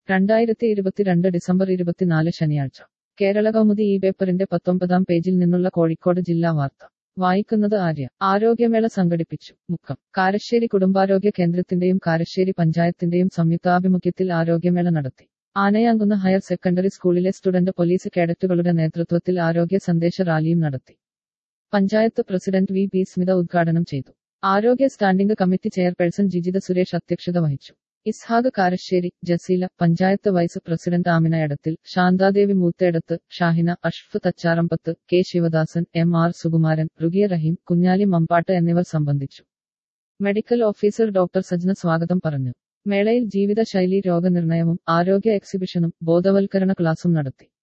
രണ്ടായിരത്തി ഇരുപത്തിരണ്ട് ഡിസംബർ ഇരുപത്തിനാല് ശനിയാഴ്ച കേരള കൗമുദി ഈ പേപ്പറിന്റെ പത്തൊമ്പതാം പേജിൽ നിന്നുള്ള കോഴിക്കോട് ജില്ലാ വാർത്ത വായിക്കുന്നത് ആര്യ ആരോഗ്യമേള സംഘടിപ്പിച്ചു മുക്കം കാരശ്ശേരി കുടുംബാരോഗ്യ കേന്ദ്രത്തിന്റെയും കാരശ്ശേരി പഞ്ചായത്തിന്റെയും സംയുക്താഭിമുഖ്യത്തിൽ ആരോഗ്യമേള നടത്തി ആനയാങ്കുന്ന് ഹയർ സെക്കൻഡറി സ്കൂളിലെ സ്റ്റുഡന്റ് പോലീസ് കേഡറ്റുകളുടെ നേതൃത്വത്തിൽ ആരോഗ്യ സന്ദേശ റാലിയും നടത്തി panchayat president V P Smitha ഉദ്ഘാടനം ചെയ്തു ആരോഗ്യ standing committee chairperson Jijitha Suresh അധ്യക്ഷത വഹിച്ചു ഇസ്ഹാഖ് കാരശ്ശേരി ജസീല പഞ്ചായത്ത് വൈസ് പ്രസിഡന്റ് ആമിന എടത്തിൽ ശാന്താദേവി മൂത്തേടത്ത് ഷാഹിന അഷ്ഫ് Thacharambath K Sivadasan M R Sukumaran Rugiya Raheem Kunjali Mambatt എന്നിവർ സംബന്ധിച്ചു മെഡിക്കൽ ഓഫീസർ ഡോക്ടർ സജ്ന സ്വാഗതം പറഞ്ഞു മേളയിൽ ജീവിതശൈലി രോഗനിർണയവും ആരോഗ്യ എക്സിബിഷനും ബോധവൽക്കരണ ക്ലാസും നടത്തി